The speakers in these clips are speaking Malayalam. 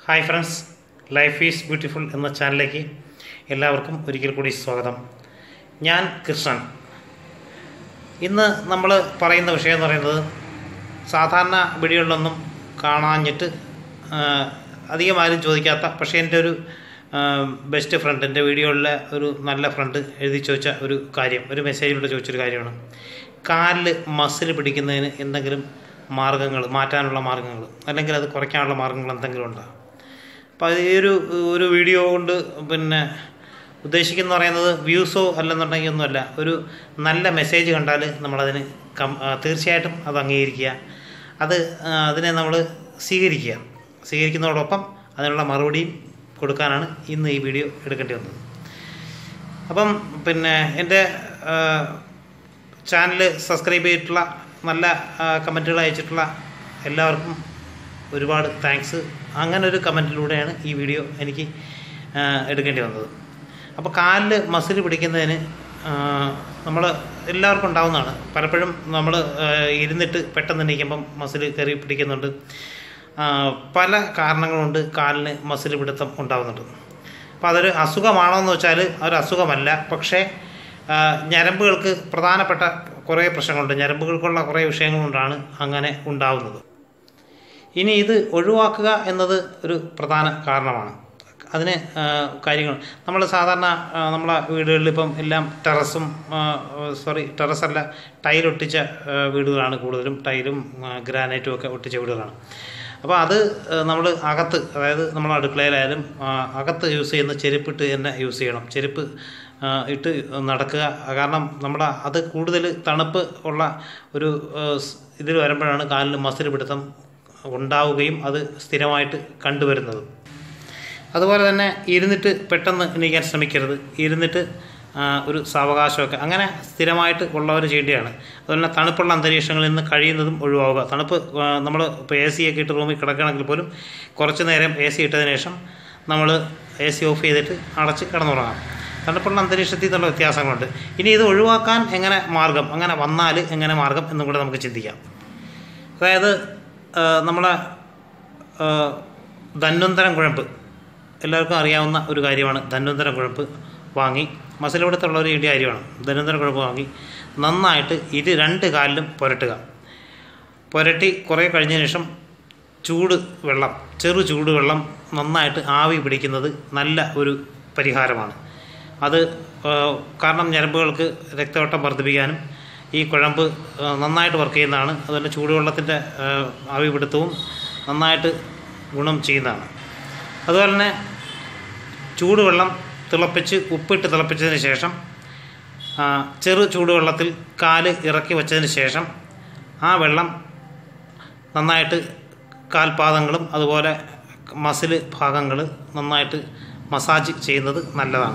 hi friends life is beautiful എന്ന ചാനലിലേക്ക് എല്ലാവർക്കും ഒരിക്കൽ കൂടി സ്വാഗതം ഞാൻ കൃഷ്ണൻ ഇന്ന് നമ്മൾ പറയുന്ന വിഷയം എന്ന് പറയുന്നത് സാധാരണ വീഡിയോകളിലൊന്നും കാണാഞ്ഞിട്ട് ആ, അധികം ആരും ചോദിക്കാത്ത പക്ഷേ എൻ്റെ ഒരു ബെസ്റ്റ് ഫ്രണ്ട് എൻ്റെ വീഡിയോയിലെ ഒരു നല്ല ഫ്രണ്ട് എഴുതി ചോദിച്ച ഒരു കാര്യം ഒരു മെസ്സേജിലൂടെ ചോദിച്ചൊരു കാര്യമാണ് കാലിൽ മസിൽ പിടിക്കുന്നതിന് എന്തെങ്കിലും മാർഗങ്ങൾ മാറ്റാനുള്ള മാർഗങ്ങൾ അല്ലെങ്കിൽ അത് കുറയ്ക്കാനുള്ള മാർഗങ്ങൾ എന്തെങ്കിലും ഉണ്ടോ അപ്പോൾ അത് ഈ ഒരു ഒരു വീഡിയോ കൊണ്ട് പിന്നെ ഉദ്ദേശിക്കുന്ന പറയുന്നത് വ്യൂസോ അല്ലെന്നുണ്ടെങ്കിൽ ഒന്നുമല്ല ഒരു നല്ല മെസ്സേജ് കണ്ടാൽ നമ്മളതിന് കം ആ, തീർച്ചയായിട്ടും അത് അംഗീകരിക്കുക അത് ആ, അതിനെ നമ്മൾ സ്വീകരിക്കുക സ്വീകരിക്കുന്നതോടൊപ്പം അതിനുള്ള മറുപടിയും കൊടുക്കാനാണ് ഇന്ന് ഈ വീഡിയോ എടുക്കേണ്ടി വന്നത് അപ്പം പിന്നെ എൻ്റെ ചാനൽ സബ്സ്ക്രൈബ് ചെയ്തിട്ടുള്ള നല്ല കമൻറ്റുകൾ അയച്ചിട്ടുള്ള എല്ലാവർക്കും ഒരുപാട് താങ്ക്സ് അങ്ങനെ ഒരു കമൻറ്റിലൂടെയാണ് ഈ വീഡിയോ എനിക്ക് ആ, എടുക്കേണ്ടി വന്നത് അപ്പോൾ കാലിൽ മസിൽ പിടിക്കുന്നതിന് നമ്മൾ എല്ലാവർക്കും ഉണ്ടാവുന്നതാണ് പലപ്പോഴും നമ്മൾ ഇരുന്നിട്ട് പെട്ടെന്ന് എണീക്കുമ്പം മസിൽ കയറി പിടിക്കുന്നുണ്ട് ആ, പല കാരണങ്ങളുണ്ട് കാലിന് മസിൽ പിടുത്തം ഉണ്ടാകുന്നുണ്ട് അപ്പോൾ അതൊരു അസുഖമാണോ എന്ന് വെച്ചാൽ ഒരു അസുഖമല്ല പക്ഷേ ആ, ഞരമ്പുകൾക്ക് പ്രധാനപ്പെട്ട കുറേ പ്രശ്നങ്ങളുണ്ട് ഞരമ്പുകൾക്കുള്ള കുറേ വിഷയങ്ങൾ കൊണ്ടാണ് അങ്ങനെ ഉണ്ടാവുന്നത് ഇനി ഇത് ഒഴിവാക്കുക എന്നത് ഒരു പ്രധാന കാരണമാണ് അതിന് ആ, കാര്യങ്ങൾ നമ്മൾ സാധാരണ ആ, നമ്മളെ വീടുകളിൽ ഇപ്പം എല്ലാം ടെറസും സോറി ടെറസല്ല ടൈലൊട്ടിച്ച ആ, വീടുകളാണ് കൂടുതലും ടൈലും ആ, ഗ്രാനൈറ്റും ഒക്കെ ഒട്ടിച്ച വീടുകളാണ് അപ്പോൾ അത് നമ്മൾ അകത്ത് അതായത് നമ്മൾ അടുക്കളയിലായാലും ആ, അകത്ത് യൂസ് ചെയ്യുന്ന ചെരുപ്പിട്ട് തന്നെ യൂസ് ചെയ്യണം ചെരുപ്പ് ആ, ഇട്ട് നടക്കുക കാരണം നമ്മുടെ അത് കൂടുതൽ തണുപ്പ് ഉള്ള ഒരു ഇതിൽ വരുമ്പോഴാണ് കാലിന് മസിൽ പിടുത്തം ഉണ്ടാവുകയും അത് സ്ഥിരമായിട്ട് കണ്ടുവരുന്നത് അതുപോലെ തന്നെ ഇരുന്നിട്ട് പെട്ടെന്ന് എണീക്കാൻ ശ്രമിക്കരുത് ഇരുന്നിട്ട് ആ, ഒരു സാവകാശമൊക്കെ അങ്ങനെ സ്ഥിരമായിട്ട് ഉള്ളവർ ചെയ്യേണ്ടതാണ് അതുപോലെ തന്നെ തണുപ്പുള്ള അന്തരീക്ഷങ്ങളിൽ നിന്ന് കഴിയുന്നതും ഒഴിവാവുക തണുപ്പ് നമ്മൾ ഇപ്പോൾ എ സി ഒക്കെ ഇട്ട് റൂമിൽ കിടക്കുകയാണെങ്കിൽ പോലും കുറച്ച് നേരം എ സി ഇട്ടതിന് ശേഷം നമ്മൾ എ സി ഓഫ് ചെയ്തിട്ട് അടച്ച് കിടന്നുറങ്ങാം തണുപ്പുള്ള അന്തരീക്ഷത്തിൽ നിന്നുള്ള വ്യത്യാസങ്ങളുണ്ട് ഇനി ഇത് ഒഴിവാക്കാൻ എങ്ങനെ മാർഗം അങ്ങനെ വന്നാൽ എങ്ങനെ മാർഗം എന്നും കൂടെ നമുക്ക് ചിന്തിക്കാം അതായത് ആ, നമ്മളെ ആ, ധന്വന്തരം കുഴമ്പ് എല്ലാവർക്കും അറിയാവുന്ന ഒരു കാര്യമാണ് ധന്വന്തരം കുഴമ്പ് വാങ്ങി മസിലപിടുത്തുള്ള ഒരു ഇടി കാര്യമാണ് ധന്വന്തരം കുഴമ്പ് വാങ്ങി നന്നായിട്ട് ഇത് രണ്ട് കാലിലും പുരട്ടുക പുരട്ടി കുറേ കഴിഞ്ഞതിന് ശേഷം ചൂട് വെള്ളം ചെറു ചൂട് വെള്ളം നന്നായിട്ട് ആവി പിടിക്കുന്നത് നല്ല ഒരു പരിഹാരമാണ് അത് ആ, കാരണം ഞരമ്പുകൾക്ക് രക്തയോട്ടം വർദ്ധിപ്പിക്കാനും ഈ കുഴമ്പ് ആ, നന്നായിട്ട് വർക്ക് ചെയ്യുന്നതാണ് അതുപോലെ ചൂടുവെള്ളത്തിൻ്റെ ആ, ആവി പിടുത്തവും നന്നായിട്ട് ഗുണം ചെയ്യുന്നതാണ് അതുപോലെ തന്നെ ചൂടുവെള്ളം തിളപ്പിച്ച് ഉപ്പിട്ട് തിളപ്പിച്ചതിന് ശേഷം ആ, ചെറു ചൂടുവെള്ളത്തിൽ കാല് ഇറക്കി വച്ചതിന് ശേഷം ആ വെള്ളം നന്നായിട്ട് കാൽപാദങ്ങളും അതുപോലെ മസിൽ ഭാഗങ്ങൾ നന്നായിട്ട് മസാജ് ചെയ്യുന്നത് നല്ലതാണ്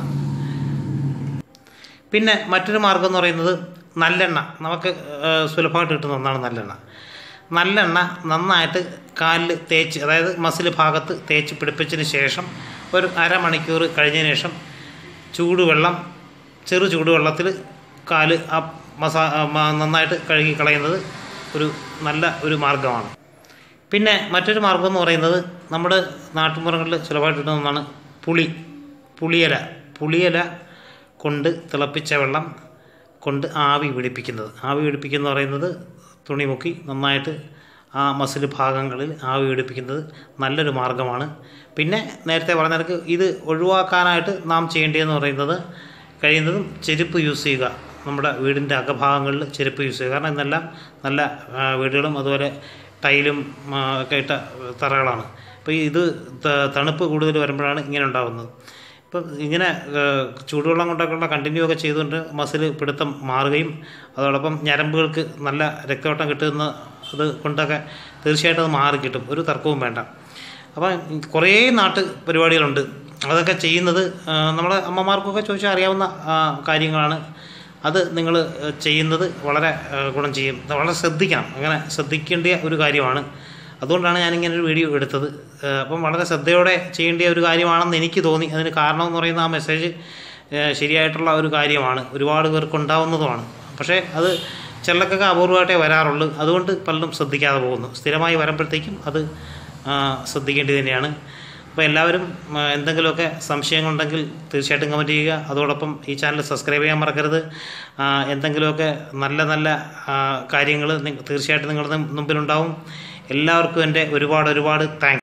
പിന്നെ മറ്റൊരു മാർഗം എന്ന് പറയുന്നത് നല്ലെണ്ണ നമുക്ക് ആ, സുലഭമായിട്ട് കിട്ടുന്ന ഒന്നാണ് നല്ലെണ്ണ നല്ലെണ്ണ നന്നായിട്ട് കാലിൽ തേച്ച് അതായത് മസിൽ ഭാഗത്ത് തേച്ച് പിടിപ്പിച്ചതിന് ശേഷം ഒരു അരമണിക്കൂർ കഴിഞ്ഞതിന് ശേഷം ചൂടുവെള്ളം ചെറു ചൂടുവെള്ളത്തിൽ കാല് ആ മസാ ആ, മ- നന്നായിട്ട് കഴുകി കളയുന്നത് ഒരു നല്ല ഒരു മാർഗമാണ് പിന്നെ മറ്റൊരു മാർഗം എന്ന് പറയുന്നത് നമ്മുടെ നാട്ടുമ്പുറങ്ങളിൽ സുലഭമായിട്ട് കിട്ടുന്ന ഒന്നാണ് പുളി പുളിയില പുളിയില കൊണ്ട് തിളപ്പിച്ച വെള്ളം കൊണ്ട് ആവി പിടിപ്പിക്കുന്നത് ആവി പിടിപ്പിക്കുന്ന പറയുന്നത് തുണി മുക്കി നന്നായിട്ട് ആ മസിൽ ഭാഗങ്ങളിൽ ആവി പിടിപ്പിക്കുന്നത് നല്ലൊരു മാർഗമാണ് പിന്നെ നേരത്തെ പറഞ്ഞ കണക്ക് ഇത് ഒഴിവാക്കാനായിട്ട് നാം ചെയ്യേണ്ടതെന്ന് പറയുന്നത് കഴിയുന്നതും ചെരുപ്പ് യൂസ് ചെയ്യുക നമ്മുടെ വീടിൻ്റെ അകഭാഗങ്ങളിൽ ചെരുപ്പ് യൂസ് ചെയ്യുക കാരണം ഇന്നെല്ലാം നല്ല ആ, വീടുകളും അതുപോലെ ടൈലും ആ, ഒക്കെ ഇട്ട തറകളാണ് അപ്പോൾ ഇത് ത- തണുപ്പ് കൂടുതൽ വരുമ്പോഴാണ് ഇങ്ങനെ ഉണ്ടാകുന്നത് ഇപ്പം ഇങ്ങനെ ആ, ചൂടുവെള്ളം കൊണ്ടൊക്കെയുള്ള കണ്ടിന്യൂ ഒക്കെ ചെയ്തുകൊണ്ട് മസിൽ പിടുത്തം മാറുകയും അതോടൊപ്പം ഞരമ്പുകൾക്ക് നല്ല രക്തയോട്ടം കിട്ടുന്ന അത് കൊണ്ടൊക്കെ തീർച്ചയായിട്ടും അത് മാറി കിട്ടും ഒരു തർക്കവും വേണ്ട അപ്പം കുറേ നാട്ട് പരിപാടികളുണ്ട് അതൊക്കെ ചെയ്യുന്നത് ആ, നമ്മളെ അമ്മമാർക്കൊക്കെ ചോദിച്ചാൽ അറിയാവുന്ന ആ, കാര്യങ്ങളാണ് അത് നിങ്ങൾ ചെയ്യുന്നത് വളരെ ആ, ഗുണം ചെയ്യും അത് വളരെ ശ്രദ്ധിക്കണം അങ്ങനെ ശ്രദ്ധിക്കേണ്ട ഒരു കാര്യമാണ് അതുകൊണ്ടാണ് ഞാനിങ്ങനെ ഒരു വീഡിയോ എടുത്തത് ആ, അപ്പം വളരെ ശ്രദ്ധയോടെ ചെയ്യേണ്ട ഒരു കാര്യമാണെന്ന് എനിക്ക് തോന്നി അതിന് കാരണം എന്ന് പറയുന്ന ആ മെസ്സേജ് ആ, ശരിയായിട്ടുള്ള ഒരു കാര്യമാണ് ഒരുപാട് പേർക്ക് ഉണ്ടാവുന്നതുമാണ് പക്ഷേ അത് ചിലർക്കൊക്കെ അപൂർവമായിട്ടേ വരാറുള്ളൂ അതുകൊണ്ട് പലരും ശ്രദ്ധിക്കാതെ പോകുന്നു സ്ഥിരമായി വരുമ്പോഴത്തേക്കും അത് ആ, ശ്രദ്ധിക്കേണ്ടത് തന്നെയാണ് അപ്പോൾ എല്ലാവരും ആ, എന്തെങ്കിലുമൊക്കെ സംശയങ്ങളുണ്ടെങ്കിൽ തീർച്ചയായിട്ടും കമൻറ്റ് ചെയ്യുക അതോടൊപ്പം ഈ ചാനൽ സബ്സ്ക്രൈബ് ചെയ്യാൻ മറക്കരുത് ആ, എന്തെങ്കിലുമൊക്കെ നല്ല നല്ല കാര്യങ്ങൾ തീർച്ചയായിട്ടും നിങ്ങളുടെ മുമ്പിലുണ്ടാവും എല്ലാവർക്കും എൻ്റെ ഒരുപാട് ഒരുപാട് താങ്ക്സ്